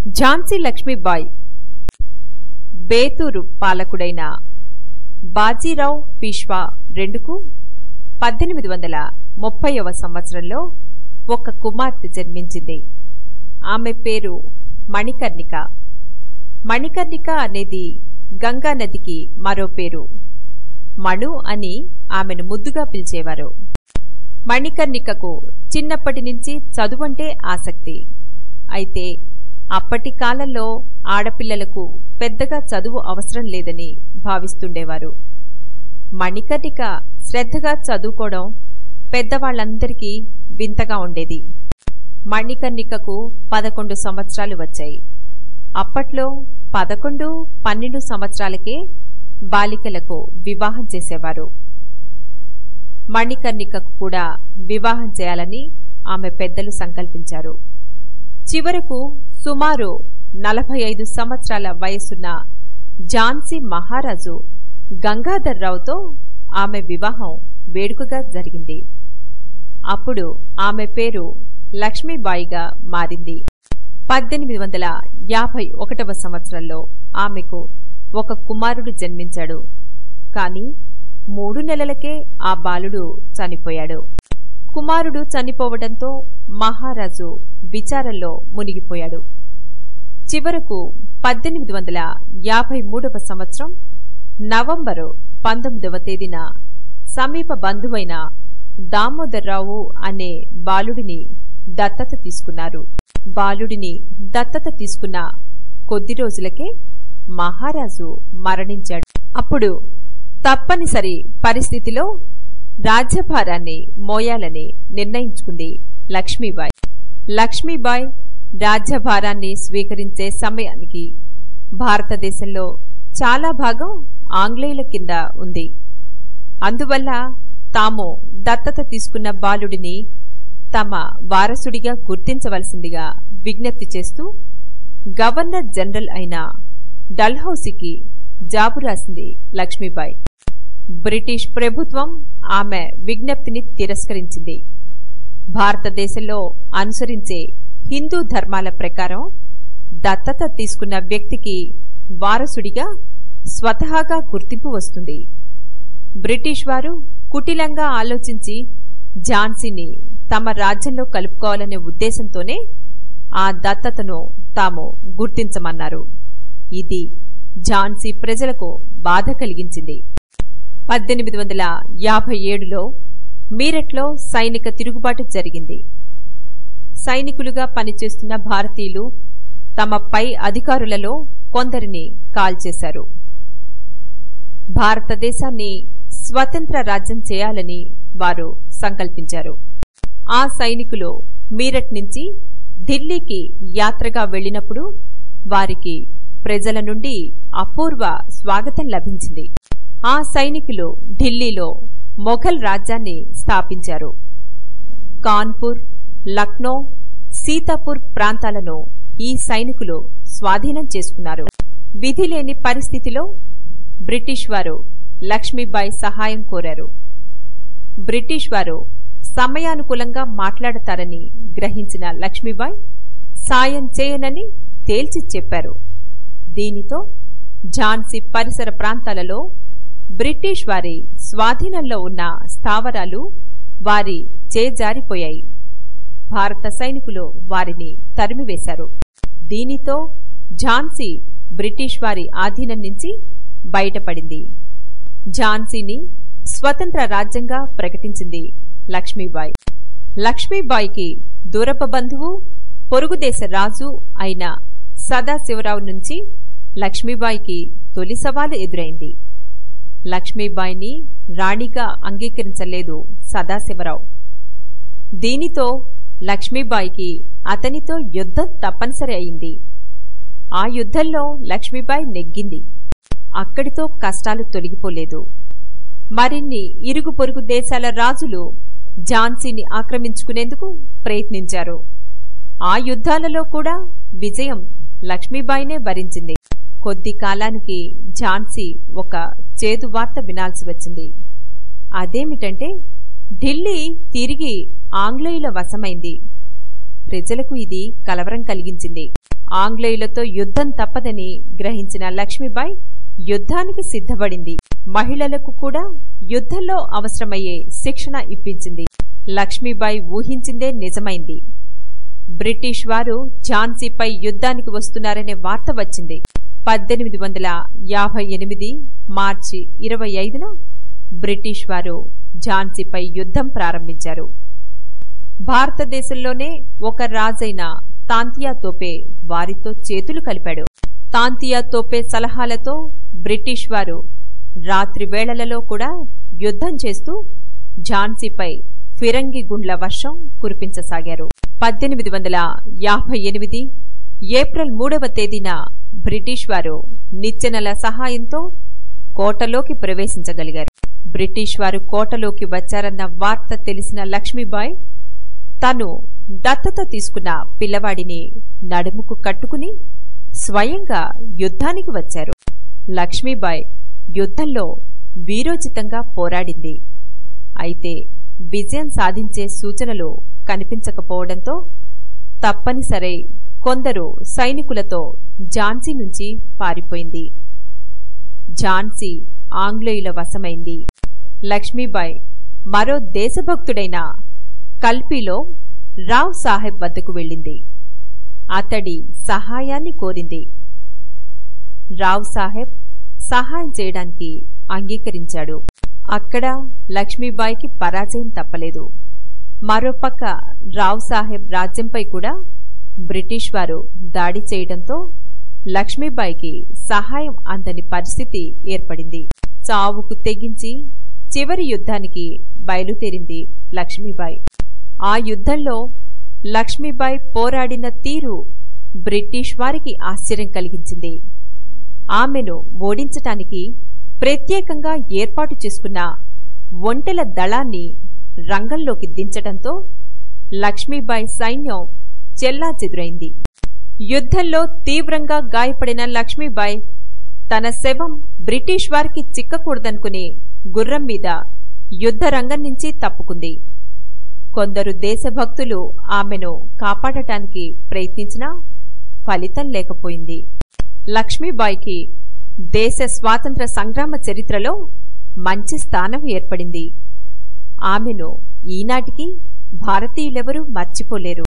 ఝాన్సీ లక్ష్మీబాయి బేతూరు పాలకుడైన బాజీరావు పీష్వా రెండుకు పద్దెనిమిది వందల ముప్పైవ సంవత్సరంలో ఒక కుమార్తె జన్మించింది ఆమె పేరు మణికర్ణిక మణికర్ణిక అనేది గంగా నదికి మరో పేరు మణు అని ఆమెను ముద్దుగా పిలిచేవారు మణికర్ణికకు చిన్నప్పటి నుంచి చదువంటే ఆసక్తి అయితే అప్పటి కాలంలో ఆడపిల్లలకు పెద్దగా చదువు అవసరం లేదని భావిస్తుండేవారు మణికర్ణిక శ్రద్ధగా చదువుకోవడం పెద్దవాళ్లందరికీ వింతగా ఉండేది మణికర్ణికకు పదకొండు సంవత్సరాలు వచ్చాయి అప్పట్లో పదకొండు పన్నెండు సంవత్సరాలకే బాలికలకు వివాహం చేసేవారు మణికర్ణికకు కూడా వివాహం చేయాలని ఆమె పెద్దలు సంకల్పించారు చివరకు సుమారు నలభై ఐదు సంవత్సరాల వయసున్న ఝాన్సీ మహారాజు గంగాధర్రావుతో ఆమె వివాహం వేడుకగా జరిగింది అప్పుడు ఆమె పేరు లక్ష్మీబాయిగా మారింది పద్దెనిమిది వందల యాభై ఒకటవ సంవత్సరంలో ఆమెకు ఒక కుమారుడు జన్మించాడు కాని మూడు నెలలకే ఆ బాలుడు చనిపోయాడు కుమారుడు చనిపోవడంతో మహారాజు విచారంలో మునిగిపోయాడు చివరకు పద్దెనిమిది వందల యాభై మూడవ సంవత్సరం నవంబరు పంతొమ్మిదవ తేదీన సమీప బంధువైన దామోదర్రావు అనే బాలుడిని దత్తత తీసుకున్నారు బాలుడిని దత్తత తీసుకున్న కొద్ది రోజులకే మహారాజు మరణించాడు అప్పుడు తప్పనిసరి పరిస్థితిలో రాజ్యభారాన్ని మోయాలని నిర్ణయించుకుంది లక్ష్మీబాయి లక్ష్మీబాయి రాజ్యభారాన్ని స్వీకరించే సమయానికి భారతదేశంలో చాలా భాగం ఆంగ్లేయుల కింద ఉంది అందువల్ల తాము దత్తత తీసుకున్న బాలుడిని తమ వారసుడిగా గుర్తించవలసిందిగా విజ్ఞప్తి చేస్తూ గవర్నర్ జనరల్ అయిన డల్హౌసీకి జాబు రాసింది లక్ష్మీబాయి బ్రిటిష్ ప్రభుత్వం ఆమె విజ్ఞప్తిని తిరస్కరించింది భారతదేశంలో అనుసరించే హిందూ ధర్మాల ప్రకారం దత్తత తీసుకున్న వ్యక్తికి వారసుడిగా స్వతహాగా గుర్తింపు వస్తుంది బ్రిటిష్ వారు కుటిలంగా ఆలోచించి ఝాన్సీని తమ రాజ్యంలో కలుపుకోవాలనే ఉద్దేశంతోనే ఆ దత్తతను తాము గుర్తించమన్నారు ఇది ఝాన్సీ ప్రజలకు బాధ కలిగించింది పద్దెనిమిది వందల యాభై ఏడులో మీరట్లో సైనిక తిరుగుబాటు జరిగింది సైనికులుగా పనిచేస్తున్న భారతీయులు తమ పై అధికారులలో కొందరిని కాల్చేశారు భారతదేశాన్ని స్వతంత్ర రాజ్యం చేయాలని వారు సంకల్పించారు ఆ సైనికులు మీరట్ నుంచి ఢిల్లీకి యాత్రగా వెళ్లినప్పుడు వారికి ప్రజల నుండి అపూర్వ స్వాగతం లభించింది ఆ సైనికులు ఢిల్లీలో మొఘల్ రాజ్యాన్ని స్థాపించారు కాన్పూర్ లక్నో సీతాపూర్ ప్రాంతాలను ఈ సైనికులు స్వాధీనం చేసుకున్నారు విధిలేని పరిస్థితిలో బ్రిటిష్ వారు లక్ష్మీబాయి సహాయం కోరారు బ్రిటిష్ వారు సమయానుకూలంగా మాట్లాడతారని గ్రహించిన లక్ష్మీబాయి సాయం చేయనని తేల్చి చెప్పారు దీనితో ఝాన్సీ పరిసర ప్రాంతాలలో బ్రిటిష్ వారి స్వాధీనంలో ఉన్న స్థావరాలు వారి చేజారిపోయాయి భారత సైనికులు వారిని తరిమివేశారు దీనితో ఝాన్సీ బ్రిటిష్ వారి ఆధీనం నుంచి బయటపడింది ఝాన్సీని స్వతంత్ర రాజ్యంగా ప్రకటించింది లక్ష్మీబాయి లక్ష్మీబాయికి దూరప బంధువు పొరుగుదేశ రాజు అయిన సదాశివరావు నుంచి లక్ష్మీబాయికి తొలి సవాలు ఎదురైంది లక్ష్మీబాయిని రాణిగా అంగీకరించలేదు సదాశివరావు దీనితో లక్ష్మీబాయికి అతనితో యుద్ధం తప్పనిసరి అయింది ఆ యుద్ధంలో లక్ష్మీబాయి నెగ్గింది అక్కడితో కష్టాలు తొలగిపోలేదు మరిన్ని ఇరుగు పొరుగు దేశాల రాజులు ఝాన్సీని ఆక్రమించుకునేందుకు ప్రయత్నించారు ఆ యుద్ధాలలో కూడా విజయం లక్ష్మీబాయినే వరించింది కొద్ది కాలానికి ఝాన్సీ ఒక చేదు వార్త వినాల్సి వచ్చింది అదేమిటంటే ఢిల్లీ తిరిగి ఆంగ్లేయుల వశమైంది ప్రజలకు ఇది కలవరం కలిగించింది ఆంగ్లేయులతో యుద్ధం తప్పదని గ్రహించిన లక్ష్మీబాయి యుద్ధానికి సిద్ధపడింది మహిళలకు కూడా యుద్ధంలో అవసరమయ్యే శిక్షణ ఇప్పించింది లక్ష్మీబాయి ఊహించిందే నిజమైంది బ్రిటిష్ వారు ఝాన్సీపై యుద్ధానికి వస్తున్నారనే వార్త వచ్చింది పద్దెనిమిది వందల యాభై ఎనిమిది మార్చి ఇరవై ఐదున బ్రిటిష్ వారు ఝాన్సీపై యుద్ధం ప్రారంభించారు భారతదేశంలోనే ఒక రాజైన తాంతియా తోపే వారితో చేతులు కలిపాడు తాంతియా తోపే సలహాలతో బ్రిటిష్ వారు రాత్రి వేళలలో కూడా యుద్ధం చేస్తూ ఝాన్సీపై ఫిరంగి గుండ్ల వర్షం కురిపించసాగారు పద్దెనిమిది వందల యాభై ఎనిమిది ఏప్రిల్ మూడవ తేదీన బ్రిటిష్ వారు నిచ్చెనల సహాయంతో కోటలోకి ప్రవేశించగలిగారు బ్రిటిష్ వారు కోటలోకి వచ్చారన్న వార్త తెలిసిన లక్ష్మీబాయి తను దత్తత తీసుకున్న పిల్లవాడిని నడుముకు కట్టుకుని స్వయంగా యుద్ధానికి వచ్చారు లక్ష్మీబాయి యుద్ధంలో వీరోచితంగా పోరాడింది అయితే విజయం సాధించే సూచనలు కనిపించకపోవడంతో తప్పనిసరై కొందరు సైనికులతో ఝాన్సీ నుంచి పారిపోయింది ఝాన్సీ ఆంగ్లేయుల వశమైంది లక్ష్మీబాయి మరో దేశభక్తుడైన కల్పీలో రావ్ సాహెబ్ వద్దకు వెళ్ళింది అతడి సహాయాన్ని కోరింది రావ్ సాహెబ్ సహాయం చేయడానికి అంగీకరించాడు అక్కడ లక్ష్మీబాయికి పరాజయం తప్పలేదు మరోపక్క రావ్ సాహెబ్ రాజ్యంపై కూడా బ్రిటిష్ వారు దాడి చేయడంతో లక్ష్మీబాయికి సహాయం అందని పరిస్థితి ఏర్పడింది చావుకు తెగించి చివరి యుద్ధానికి బయలుదేరింది లక్ష్మీబాయి ఆ యుద్ధంలో లక్ష్మీబాయి పోరాడిన తీరు బ్రిటిష్ వారికి ఆశ్చర్యం కలిగించింది ఆమెను ఓడించటానికి ప్రత్యేకంగా ఏర్పాటు చేసుకున్న ఒంటెల దళాన్ని రంగంలోకి దించటంతో లక్ష్మీబాయి సైన్యం చెల్లాచెదురైంది యుద్ధంలో తీవ్రంగా గాయపడిన లక్ష్మీబాయి తన శవం బ్రిటిష్ వారికి చిక్కకూడదనుకుని గుర్రం మీద యుద్ధరంగం నుంచి తప్పుకుంది కొందరు దేశభక్తులు ఆమెను కాపాడటానికి ప్రయత్నించినా ఫలితం లేకపోయింది లక్ష్మీబాయికి దేశ స్వాతంత్ర సంగ్రామ చరిత్రలో మంచి స్థానం ఏర్పడింది ఆమెను ఈనాటికి భారతీయులెవరూ మర్చిపోలేరు